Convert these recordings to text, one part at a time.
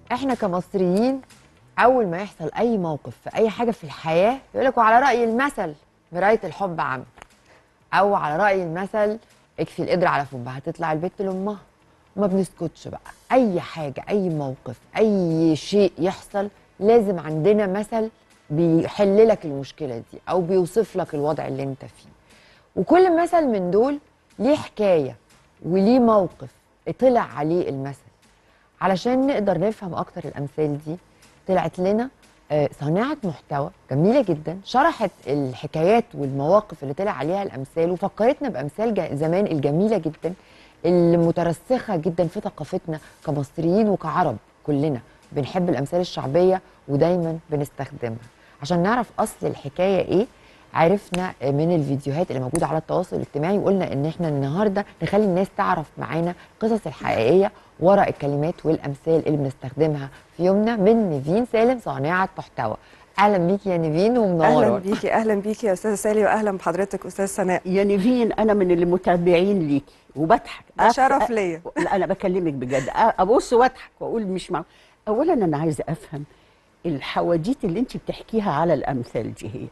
احنا كمصريين اول ما يحصل اي موقف في اي حاجه في الحياه يقول لك وعلى راي المثل مرايه الحب عم او على راي المثل اكفي القدر على فمها هتطلع البت لامها وما بنسكتش بقى اي حاجه اي موقف اي شيء يحصل لازم عندنا مثل بيحل لك المشكله دي او بيوصف لك الوضع اللي انت فيه وكل مثل من دول ليه حكايه وليه موقف طلع عليه المثل علشان نقدر نفهم اكتر الامثال دي طلعت لنا آه، صانعة محتوى جميلة جدا شرحت الحكايات والمواقف اللي طلع عليها الأمثال وفكرتنا بأمثال جا- زمان الجميلة جدا اللي مترسخة جدا في ثقافتنا كمصريين وكعرب كلنا بنحب الأمثال الشعبية ودايما بنستخدمها عشان نعرف أصل الحكاية إيه عرفنا من الفيديوهات اللي موجوده على التواصل الاجتماعي وقلنا ان احنا النهارده نخلي الناس تعرف معانا القصص الحقيقيه وراء الكلمات والامثال اللي بنستخدمها في يومنا من نيفين سالم صانعه محتوى اهلا بيكي يا نيفين اهلا ومنوره بيكي اهلا بيكي يا استاذه سالي واهلا بحضرتك استاذ سناء يا نيفين انا من اللي متابعين ليكي وبضحك ده أف- شرف ليا. لا انا بكلمك بجد أ- ابص واضحك واقول مش مع اولا انا عايزه افهم الحواديت اللي انت بتحكيها على الامثال دي هي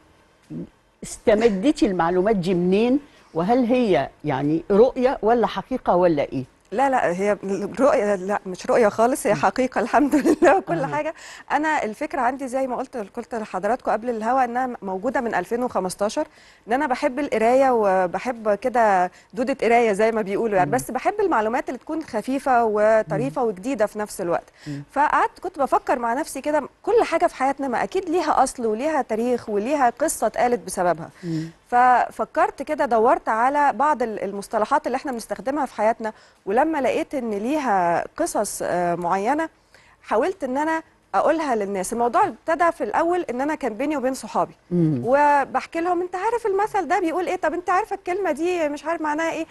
استمدتي المعلومات دي منين وهل هي يعني رؤيه ولا حقيقه ولا ايه لا لا هي رؤية لا مش رؤية خالص هي حقيقة الحمد لله وكل آه. حاجة أنا الفكرة عندي زي ما قلت قلت لحضراتكم قبل الهوا إنها موجودة من 2015 إن أنا بحب القراية وبحب كده دودة قراية زي ما بيقولوا يعني بس بحب المعلومات اللي تكون خفيفة وطريفة وجديدة في نفس الوقت فقعدت كنت بفكر مع نفسي كده كل حاجة في حياتنا ما أكيد ليها أصل وليها تاريخ وليها قصة اتقالت بسببها ففكرت كده دورت على بعض ال- المصطلحات اللي احنا بنستخدمها في حياتنا ولما لقيت ان ليها قصص آه، معينه حاولت ان انا اقولها للناس الموضوع ابتدى في الاول ان انا كان بيني وبين صحابي وبحكي لهم انت عارف المثل ده بيقول ايه طب انت عارفه الكلمه دي مش عارف معناها ايه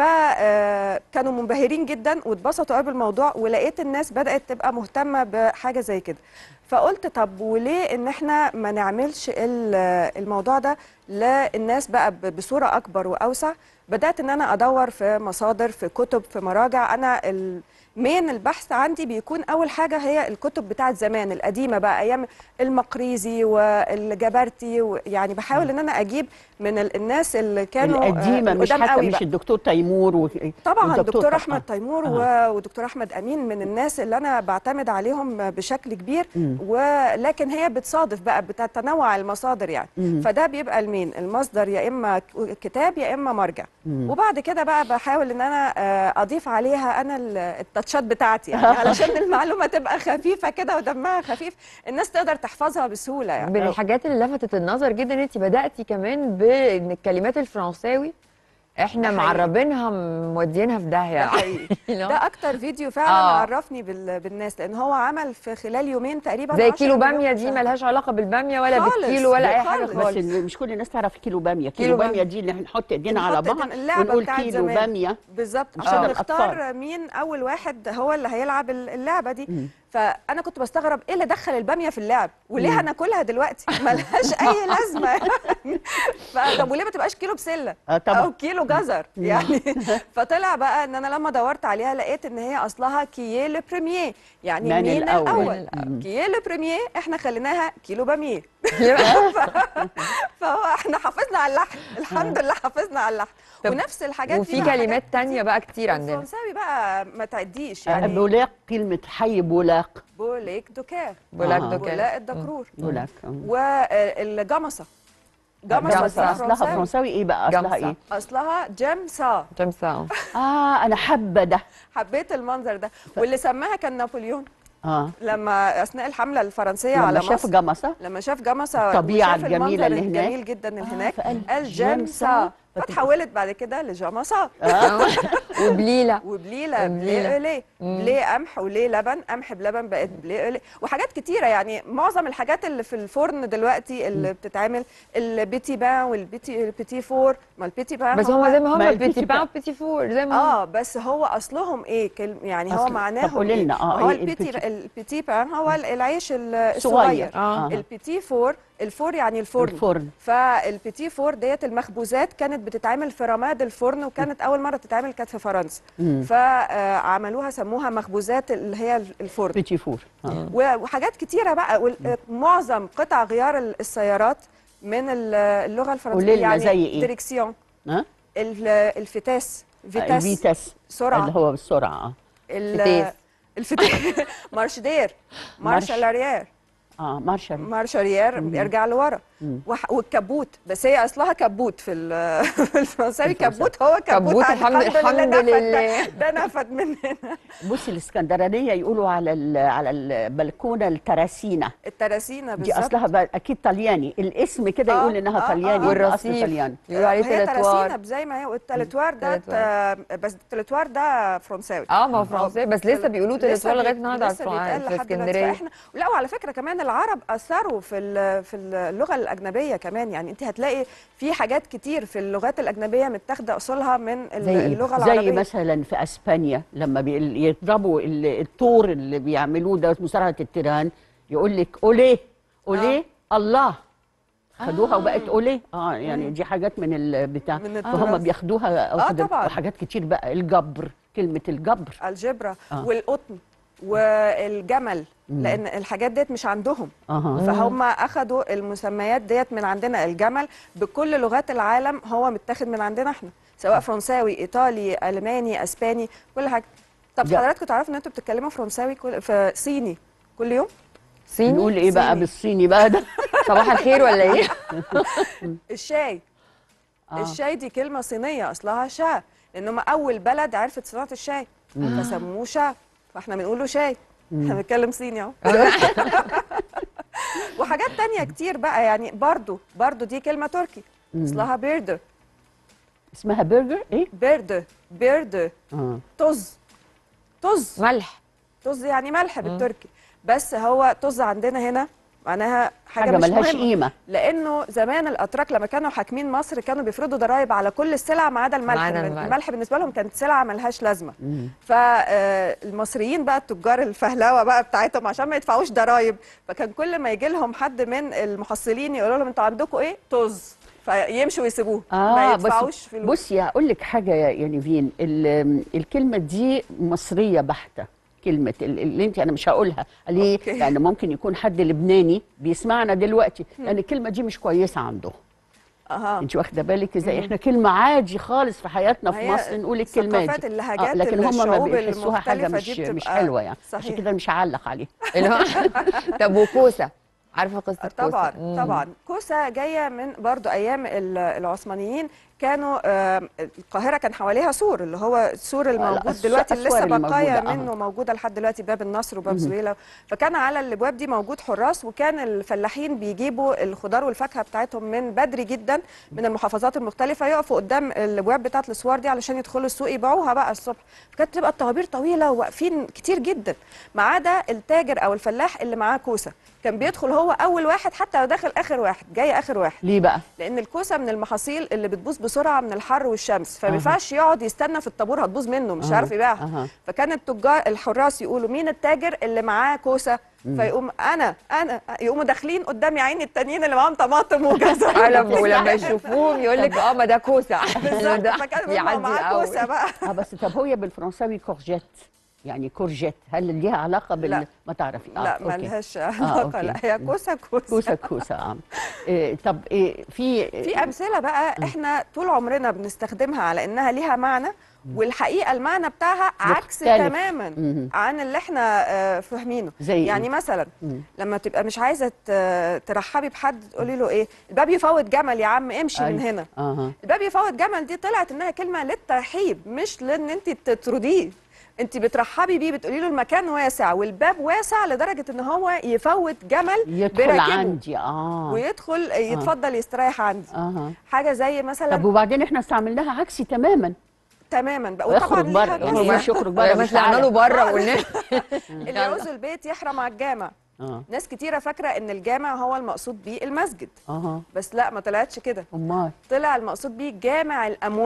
فكانوا منبهرين جدا واتبسطوا قوي بالموضوع ولقيت الناس بدات تبقى مهتمه بحاجه زي كده فقلت طب وليه ان احنا ما نعملش ال- الموضوع ده للناس بقى ب- بصوره اكبر واوسع بدات ان انا ادور في مصادر في كتب في مراجع انا المين البحث عندي بيكون اول حاجه هي الكتب بتاعت زمان القديمه بقى ايام المقريزي والجبرتي و- يعني بحاول ان انا اجيب من ال- الناس اللي كانوا آه، القديمه مش القدام حتى قوي مش بقى. الدكتور تيمور و... طبعا والدكتور دكتور طه- احمد تيمور آه. و- ودكتور احمد امين من الناس اللي انا بعتمد عليهم بشكل كبير مم. ولكن هي بتصادف بقى بتتنوع المصادر يعني مم. فده بيبقى المين المصدر يا اما ك- كتاب يا اما مرجع مم. وبعد كده بقى بحاول ان انا آه، اضيف عليها انا ال- التاتشات بتاعتي يعني علشان المعلومه تبقى خفيفه كده ودمها خفيف الناس تقدر تحفظها بسهوله يعني من الحاجات اللي لفتت النظر جدا ان انت بداتي كمان بان الكلمات الفرنساوي احنا ده حقيقي. معربينها مودينها في داهيه ده حقيقي. لا؟ ده اكتر فيديو فعلا آه. عرفني بال- بالناس لان هو عمل في خلال يومين تقريبا زي 10 كيلو مليون باميه دي مشاهدة. ملهاش علاقه بالباميه ولا خالص، بالكيلو ولا اي حاجه خالص. بس خالص ال- مش كل الناس تعرف كيلو باميه كيلو كيلو بامية. باميه دي اللي نحط ايدينا على بنحط بعض اللعبة ونقول بتاعت كيلو زمان. باميه بالظبط عشان عشان الأطفال. نختار مين اول واحد هو اللي هيلعب ال- اللعبه دي مم. فانا كنت بستغرب ايه اللي دخل الباميه في اللعب وليه هناكلها دلوقتي ملهاش اي لازمه يعني فطب وليه ما تبقاش كيلو بسله اه طبعا او كيلو جزر يعني فطلع بقى ان انا لما دورت عليها لقيت ان هي اصلها كييه لو بريمير يعني من مين الأول. الاول مم. كييه لو بريمير احنا خليناها كيلو باميه فهو احنا حافظنا على اللحن الحمد لله حافظنا على اللحن طب ونفس الحاجات وفي دي بقى كلمات حاجات تانية كتير. بقى كتير عندنا الفرنساوي بقى ما تعديش يعني يعني بولاق كلمه حي بولاق بوليك دوكار بولاك آه. دوكار. بولاق الدكرور بولاق والجمصة جمصة جمصة. دي اصلها فرنساوي فرنساوي ايه بقى اصلها جمصة. ايه اصلها جمسة جمسة اه انا حابه ده حبيت المنظر ده واللي سماها كان نابليون اه لما اثناء الحمله الفرنسيه لما على شاف مصر جمصه لما شاف جمصة الطبيعة وشاف الجميلة المنظر اللي هناك. الجميل جدا اللي آه، هناك فقال قال جمسة. جمسة فتبقى- فتحولت بعد كده لجمصة وبليله وبليله بليلة. بليه اوليه مم. بليه قمح وليه لبن قمح بلبن بقت بليه اوليه وحاجات كتيره يعني معظم الحاجات اللي في الفرن دلوقتي اللي بتتعمل البيتي بان والبيتي البيتي فور ما البيتي بان بس هو- هم زي ما هم ما بيتي البيتي بان بان. وبيتي فور زي ما هم اه بس هو اصلهم ايه كلم يعني هو أصل- معناهم طب قولي لنا، إيه؟ آه، هو إيه البيتي البيتي؟ البيتي بان هو العيش صغير الصغير آه. البيتي فور الفور يعني الفرن الفرن فالبيتي فور ديت المخبوزات كانت بتتعمل في رماد الفرن وكانت اول مره تتعمل كانت في فرنسا فعملوها سموها مخبوزات اللي هي الفرن بيتي فور آه. و- وحاجات كتيره بقى وال- معظم قطع غيار ال- السيارات من ال- اللغه قولي الفرنسيه لنا يعني زي إيه؟ ديريكسيون ها ال- الفتاس فيتاس الفيتاس سرعه اللي هو بالسرعه اه ال- فتاس. الفتاس مارش دير مارش مارش. الاريير اه مارشال مارش اريير بيرجع لورا وح- والكبوت بس هي اصلها كبوت في ال- في الفرنساوي كبوت هو كبوت كبوت، عن- الحمد- الحمد نفد ده- لله. ده نفد مننا بصي الاسكندرانيه يقولوا على ال- على البلكونه التراسينا التراسينا دي بالظبط اصلها بقى اكيد طلياني الاسم كده آه، يقول انها آه، طلياني آه. يبقى اصل والرصيف طلياني يقولوا عليه هي تلاتوار تراسينا زي ما هي والتلتوار ده تلاتوار. ت- بس التلتوار ده فرنساوي اه ما هو فرنسي بس لسه بيقولوا لسه تلاتوار لغايه بي- النهارده لسه على بيتقال الفرن- في لحد دلوقتي. اسكندريه فاحنا لا وعلى فكره كمان العرب اثروا في ال- في اللغه الاجنبيه كمان يعني انت هتلاقي في حاجات كتير في اللغات الاجنبيه متاخده اصولها من ال- زي إيه؟ اللغه العربيه زي مثلا في اسبانيا لما بي- يضربوا ال- الطور اللي بيعملوه ده مصارعه التيران يقول لك اوليه اوليه الله خدوها آه. وبقت اوليه اه يعني دي حاجات من البتاع من فهم التراث. بياخدوها أو آه كده، طبعاً. وحاجات كتير بقى الجبر كلمه الجبر الجبرا آه. والقطن والجمل لان الحاجات ديت مش عندهم اها فهم اخدوا المسميات ديت من عندنا الجمل بكل لغات العالم هو متاخد من عندنا احنا سواء فرنساوي ايطالي الماني اسباني كل حاجه طب ده- حضراتكم تعرفوا ان انتوا بتتكلموا فرنساوي كل في صيني كل يوم صيني نقول ايه بقى صيني. بالصيني بقى ده صباح الخير ولا ايه الشاي آه. الشاي دي كلمه صينيه اصلها شا لان هم اول بلد عرفت صناعه الشاي فسموه شا فاحنا بنقول له شاي احنا بنتكلم صيني اهو وحاجات تانية كتير بقى يعني برضو برضو دي كلمه تركي اصلها بيرد اسمها برجر ايه بيرد بيرد اه طز طز ملح طز يعني ملح بالتركي بس هو طز عندنا هنا معناها حاجه, حاجه مش ملهاش مهمة. قيمه لانه زمان الاتراك لما كانوا حاكمين مصر كانوا بيفرضوا ضرائب على كل السلع ما عدا الملح ما عدا الملح. الملح. الملح بالنسبه لهم كانت سلعه ملهاش لازمه فالمصريين بقى التجار الفهلوه بقى بتاعتهم عشان ما يدفعوش ضرائب فكان كل ما يجي لهم حد من المحصلين يقولوا لهم انتوا عندكم ايه طز فيمشوا ويسيبوه ما يدفعوش بس فلوس بصي هقول لك حاجه يا يا نيفين ال- الكلمه دي مصريه بحته كلمه ال- اللي انت انا مش هقولها ليه أوكي. لان ممكن يكون حد لبناني بيسمعنا دلوقتي لان الكلمه دي مش كويسه عنده اها انت واخده بالك ازاي احنا كلمه عادي خالص في حياتنا في هي مصر نقول الكلمه ثقافات دي اللهجات لكن هم ما الشعوب بيحسوها حاجه المختلفة مش دي مش بتبقى- حلوه يعني عشان صحيح. كده مش هعلق عليه اللي هو طب وكوسه عارفه قصه كوسه طبعا مم. طبعا كوسه جايه من برضو ايام ال- العثمانيين كانوا آه، القاهره كان حواليها سور اللي هو السور الموجود الأس- دلوقتي اللي لسه الأسوار بقايا الموجودة، آه. منه موجوده لحد دلوقتي باب النصر وباب زويله فكان على الابواب دي موجود حراس وكان الفلاحين بيجيبوا الخضار والفاكهه بتاعتهم من بدري جدا من المحافظات المختلفه يقفوا قدام الابواب بتاعت الاسوار دي علشان يدخلوا السوق يبيعوها بقى الصبح فكانت تبقى الطوابير طويله وواقفين كتير جدا ما عدا التاجر او الفلاح اللي معاه كوسه كان بيدخل هو اول واحد حتى لو داخل اخر واحد جاي اخر واحد ليه بقى لان الكوسه من المحاصيل اللي بتبوظ بسرعه من الحر والشمس فما ينفعش يقعد يستنى في الطابور هتبوظ منه مش أها، عارف يبيعها أها. فكان التجار الحراس يقولوا مين التاجر اللي معاه كوسه فيقوم انا انا يقوموا داخلين قدام يا عيني التانيين اللي معاهم طماطم وجزر اه لما ولما يشوفوهم يقول لك اه ما ده كوسه بالظبط ده فكان بيعدي بيبقى معاه الأول. كوسه بقى اه بس طب هي بالفرنساوي كورجيت يعني كورجيت هل ليها علاقه بال لا. ما تعرفي لا أوكي. ملهاش علاقه أوكي. لا هي كوسه كوسه كوسه كوسه اه إيه طب إيه في في امثله بقى احنا طول عمرنا بنستخدمها على انها ليها معنى والحقيقه المعنى بتاعها عكس مختلف. تماما مم. عن اللي احنا آه، فاهمينه زي إيه؟ يعني مثلا مم. لما تبقى مش عايزه ت- ترحبي بحد تقولي له ايه الباب يفوت جمل يا عم امشي من أيوة. هنا اها الباب يفوت جمل دي طلعت انها كلمه للترحيب مش لان انت تطرديه انت بترحبي بيه بتقولي له المكان واسع والباب واسع لدرجه ان هو يفوت جمل يدخل براكبه عندي اه ويدخل يتفضل يستريح عندي اها حاجه زي مثلا طب وبعدين احنا استعملناها عكسي تماما تماما بقى وطبعا اخرج ليها بره جزء. يعني مش يخرج بره مش مش طلعنا له تعالى. بره وقلنا اللي يعوز البيت يحرم على الجامع اه ناس كتيره فاكره ان الجامع هو المقصود بيه المسجد اها بس لا ما طلعتش كده امال طلع المقصود بيه جامع الاموال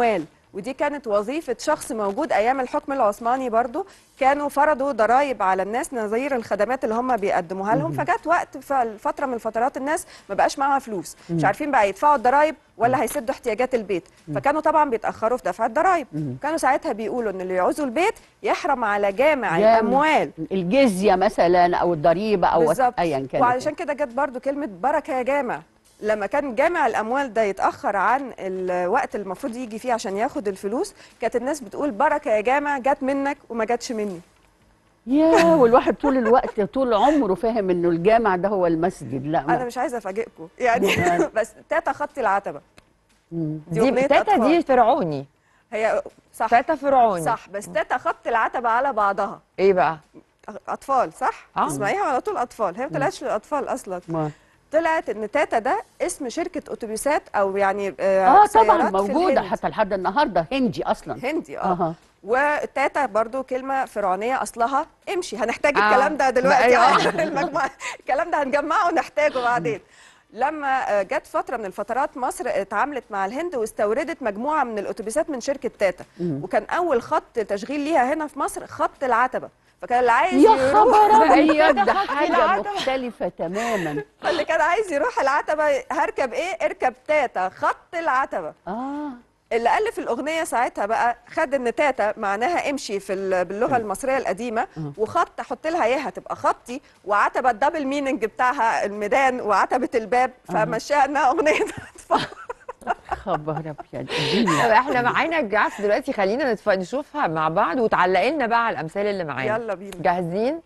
ودي كانت وظيفه شخص موجود ايام الحكم العثماني برضو كانوا فرضوا ضرائب على الناس نظير الخدمات اللي هم بيقدموها لهم فجت وقت في فتره من الفترات الناس ما بقاش معاها فلوس مش عارفين بقى يدفعوا الضرائب ولا هيسدوا احتياجات البيت فكانوا طبعا بيتاخروا في دفع الضرائب كانوا ساعتها بيقولوا ان اللي يعوزوا البيت يحرم على جامع جامع. الاموال الجزيه مثلا او الضريبه او بالظبط ايا كان وعلشان كده جت برضو كلمه بركه يا جامع لما كان جامع الاموال ده يتاخر عن الوقت اللي المفروض يجي فيه عشان ياخد الفلوس كانت الناس بتقول بركه يا جامع جت منك وما جاتش مني يا والواحد طول الوقت طول عمره فاهم انه الجامع ده هو المسجد لا انا ما. مش عايزه افاجئكم يعني بس تاتا خطي العتبه مم. دي دي أغنية تاتا أطفال. دي فرعوني هي صح تاتا فرعوني صح بس تاتا خط العتبه على بعضها ايه بقى اطفال صح آه. تسمعيها على طول اطفال هي ما طلعتش للاطفال اصلا ما. طلعت ان تاتا ده اسم شركه اتوبيسات او يعني اه طبعا سيارات في موجوده الهند. حتى لحد النهارده هندي اصلا هندي اه اها وتاتا برضو كلمة فرعونية أصلها امشي هنحتاج آه. الكلام ده دلوقتي أيوة. آه. المجموعة الكلام ده هنجمعه ونحتاجه بعدين لما آه، جت فترة من الفترات مصر اتعاملت مع الهند واستوردت مجموعة من الأتوبيسات من شركة تاتا وكان أول خط تشغيل ليها هنا في مصر خط العتبة فكان اللي عايز يا يروح خبر بقى ابيض كده ده خط حاجه العتبة. مختلفه تماما اللي كان عايز يروح العتبة هركب ايه اركب تاتا خط العتبة اه اللي ألف الأغنية ساعتها بقى خد إن تاتا معناها امشي في ال- باللغة المصرية القديمة وخط أحط لها إياها تبقى خطي وعتبة الدبل ميننج بتاعها الميدان وعتبة الباب فمشاها إنها أغنية أطفال خبر ابيض طب الدنيا احنا معانا جراف دلوقتي خلينا نتف... نشوفها مع بعض وتعلقي لنا بقى على الامثال اللي معانا يلا بينا جاهزين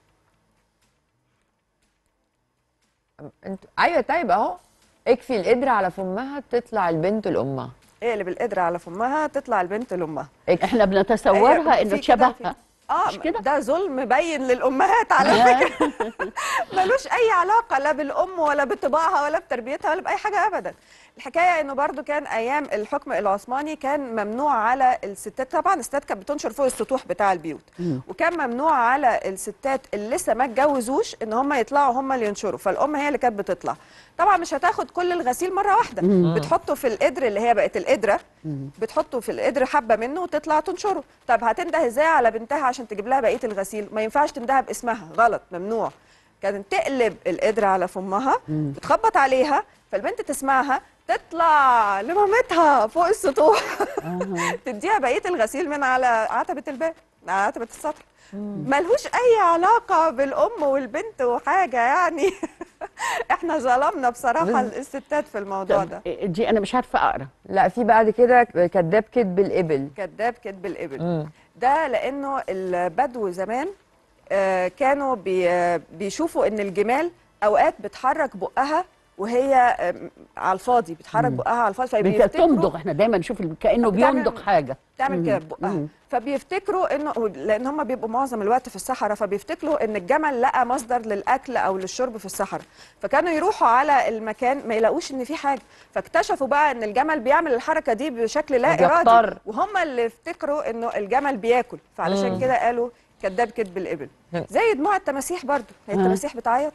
انتوا ايوه طيب اهو اكفي القدرة على فمها تطلع البنت لامها اقلب القدرة على فمها تطلع البنت لأمها اكفي احنا بنتصورها هي انه في كده تشبهها اه مش كده؟ ده ظلم باين للامهات على فكره ملوش اي علاقه لا بالام ولا بطباعها ولا بتربيتها ولا باي حاجه ابدا الحكايه انه برضو كان ايام الحكم العثماني كان ممنوع على الستات طبعا الستات كانت بتنشر فوق السطوح بتاع البيوت وكان ممنوع على الستات اللي لسه ما اتجوزوش ان هم يطلعوا هم اللي ينشروا فالام هي اللي كانت بتطلع طبعا مش هتاخد كل الغسيل مره واحده بتحطه في القدر اللي هي بقت القدره بتحطه في القدر حبه منه وتطلع تنشره طب هتنده ازاي على بنتها عشان تجيب لها بقيه الغسيل ما ينفعش تندها باسمها غلط ممنوع كانت تقلب القدر على فمها بتخبط عليها فالبنت تسمعها تطلع لمامتها فوق السطوح تديها بقيه الغسيل من على عتبه الباب على عتبه السطح ملهوش اي علاقه بالام والبنت وحاجه يعني احنا ظلمنا بصراحه بز- الستات في الموضوع طب ده دي انا مش عارفه اقرا لا في بعد كده كذاب كذب الابل كذاب كذب الابل مم. ده لانه البدو زمان آه، كانوا بي- آه، بيشوفوا ان الجمال اوقات بتحرك بقها وهي آم، على الفاضي بتحرك بقها على الفاضي فبيفتكروا بتمضغ احنا دايما نشوف ال- كانه بتعمل- بيمضغ حاجه تعمل كده بقها فبيفتكروا انه لان هم بيبقوا معظم الوقت في الصحراء فبيفتكروا ان الجمل لقى مصدر للاكل او للشرب في الصحراء فكانوا يروحوا على المكان ما يلاقوش ان في حاجه فاكتشفوا بقى ان الجمل بيعمل الحركه دي بشكل لا بيضطر. ارادي وهم اللي افتكروا انه الجمل بياكل فعلشان كده قالوا كذاب كذب الابل مم. زي دموع التماسيح برضو هي آه. التماسيح بتعيط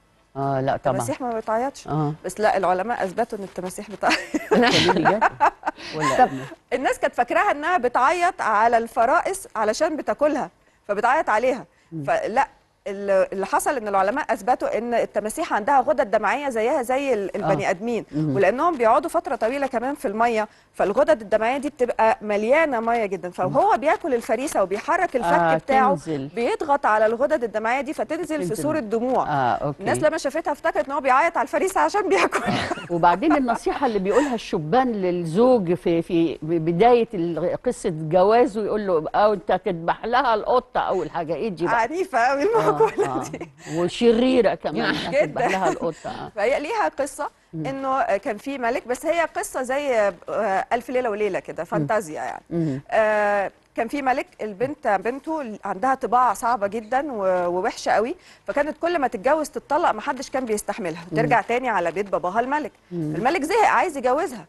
اه لا طبعا التماسيح ما بتعيطش اه بس لا العلماء اثبتوا ان التماسيح بتعيط قولي لي جد ولا الناس كانت فاكراها انها بتعيط على الفرائس علشان بتاكلها فبتعيط عليها فلا ال- اللي حصل ان العلماء اثبتوا ان التماسيح عندها غدد دمعيه زيها زي ال- البني ادمين ولانهم بيقعدوا فتره طويله كمان في الميه فالغدد الدمعيه دي بتبقى مليانه ميه جدا فهو بياكل الفريسه وبيحرك الفك آه، بتاعه تنزل. بيضغط على الغدد الدمعيه دي فتنزل في تنزل. صوره دموع اه اوكي الناس لما شافتها افتكرت ان هو بيعيط على الفريسه عشان بياكل وبعدين النصيحه اللي بيقولها الشبان للزوج في في بدايه ال- قصه جوازه يقول له او انت تذبح لها القطه اول حاجه ايه دي بقى عنيفه قوي آه المقوله آه. دي وشريره كمان جداً. تذبح لها القطه آه. فهي ليها قصه انه كان في ملك بس هي قصه زي آه، الف ليله وليله كده فانتازيا يعني مم. آه، كان في ملك البنت بنته عندها طباع صعبه جدا و- ووحشه قوي فكانت كل ما تتجوز تتطلق ما حدش كان بيستحملها وترجع تاني على بيت باباها الملك الملك زهق عايز يجوزها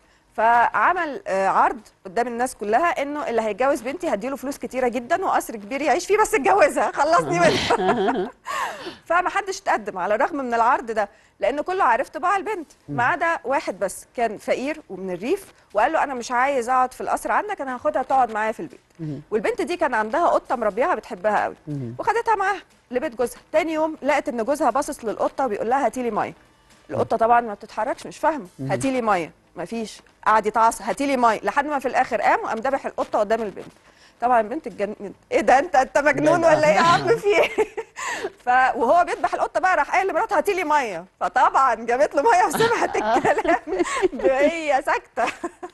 فعمل آه، عرض قدام الناس كلها انه اللي هيتجوز بنتي هديله فلوس كتيره جدا وقصر كبير يعيش فيه بس اتجوزها خلصني منها فما حدش تقدم على الرغم من العرض ده لان كله عارف طباع البنت ما عدا واحد بس كان فقير ومن الريف وقال له انا مش عايز اقعد في القصر عندك انا هاخدها تقعد معايا في البيت والبنت دي كان عندها قطه مربيها بتحبها قوي وخدتها معاها لبيت جوزها تاني يوم لقت ان جوزها باصص للقطه وبيقول لها هاتي لي ميه القطه طبعا ما بتتحركش مش فاهمه هاتي لي ميه مفيش قعد يتعصب هاتي لي ميه لحد ما في الاخر قام وقام ذبح القطه قدام البنت طبعا البنت اتجننت ايه ده انت انت مجنون ده- ولا ايه يا عم في ايه ف وهو بيذبح القطه بقى راح قايل لمراته هاتي لي ميه فطبعا جابت له ميه وسمعت الكلام وهي ساكته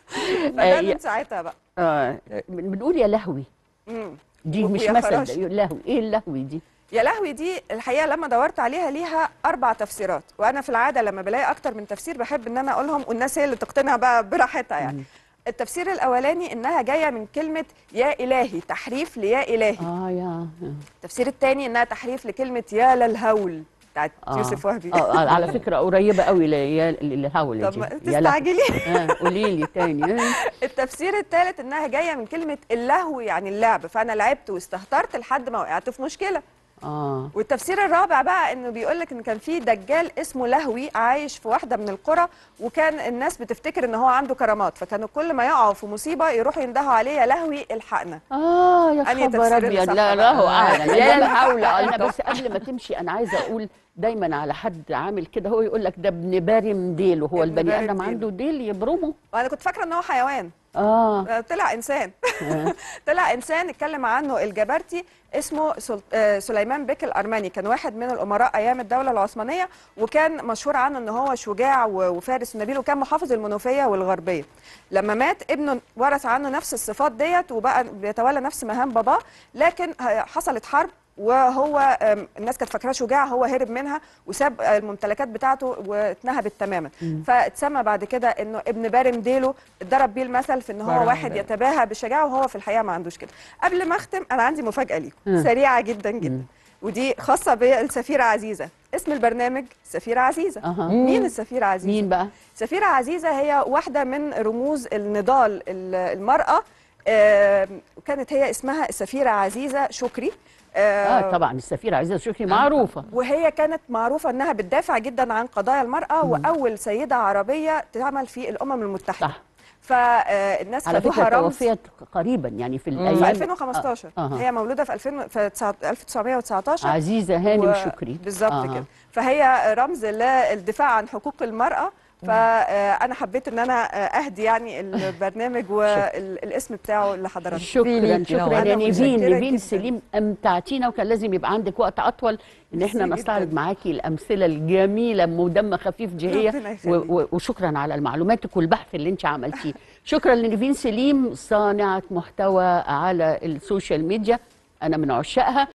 فده آه، من ساعتها بقى آه بن- بنقول يا لهوي مم. دي ويا مش مثل خراش. ده يا لهوي ايه اللهوي دي يا لهوي دي الحقيقه لما دورت عليها ليها اربع تفسيرات وانا في العاده لما بلاقي اكتر من تفسير بحب ان انا اقولهم والناس هي اللي تقتنع بقى براحتها يعني التفسير الاولاني انها جايه من كلمه يا الهي تحريف ليا الهي اه يا التفسير الثاني انها تحريف لكلمه يا للهول بتاعت آه. يوسف وهبي آه آه، على فكره قريبه قوي للهول طب ما دي يا لهوي. تستعجلي آه قولي لي تاني آه. التفسير الثالث انها جايه من كلمه اللهو يعني اللعب فانا لعبت واستهترت لحد ما وقعت في مشكله اه والتفسير الرابع بقى انه بيقول لك ان كان في دجال اسمه لهوي عايش في واحده من القرى وكان الناس بتفتكر ان هو عنده كرامات فكانوا كل ما يقعوا في مصيبه يروحوا يندهوا عليه يا لهوي الحقنا اه يا أنهي خبر تفسير اللي ابيض صح لا بقى؟ لا هو اعلم يا أنا- الحول انا ألطف. بس قبل ما تمشي انا عايزه اقول دايما على حد عامل كده هو يقول لك ده ابن بارم ديله هو ابن البني بارم ادم ديله. عنده ديل يبرمه وانا كنت فاكره ان هو حيوان اه طلع انسان طلع انسان اتكلم عنه الجبرتي اسمه سل... آه، سليمان بك الارمني كان واحد من الامراء ايام الدوله العثمانيه وكان مشهور عنه ان هو شجاع و- وفارس نبيل وكان محافظ المنوفيه والغربيه لما مات ابنه ورث عنه نفس الصفات ديت وبقى بيتولى نفس مهام باباه لكن ه- حصلت حرب وهو آم، الناس كانت فاكراه شجاع هو هرب منها وساب آه، الممتلكات بتاعته واتنهبت تماما فاتسمى بعد كده انه ابن بارم ديلو اتضرب بيه المثل في ان هو بارم واحد ديلو. يتباهى بالشجاعه وهو في الحقيقه ما عندوش كده قبل ما اختم انا عندي مفاجاه ليكم مم. سريعه جدا جدا ودي خاصه بالسفيره عزيزه اسم البرنامج سفيره عزيزه أها. مين السفيره عزيزه مين بقى سفيرة عزيزة هي واحدة من رموز النضال ال- المرأة آه، وكانت هي اسمها السفيرة عزيزة شكري اه طبعا السفيره عزيزه شكري معروفه وهي كانت معروفة انها بتدافع جدا عن قضايا المرأة واول سيدة عربية تعمل في الامم المتحدة صح فالناس على خدوها فكره رمز توفيت قريبا يعني في في الايام 2015 آه. آه. هي مولودة في 2000 في 1919 عزيزه هانم و- شكري بالظبط آه. كده فهي رمز للدفاع عن حقوق المرأة فأنا حبيت إن أنا أهدي يعني البرنامج والاسم بتاعه لحضراتكم شكرا ليكي شكرا نوال. يا أنا نيفين متشكرة نيفين جداً. سليم امتعتينا وكان لازم يبقى عندك وقت اطول ان احنا ميرسي نستعرض جداً. معاكي الامثله الجميله ودم خفيف جهيه ربنا و- يخليك. و- وشكرا على المعلوماتك والبحث اللي انت عملتيه شكرا لنيفين سليم صانعه محتوى على السوشيال ميديا انا من عشاقها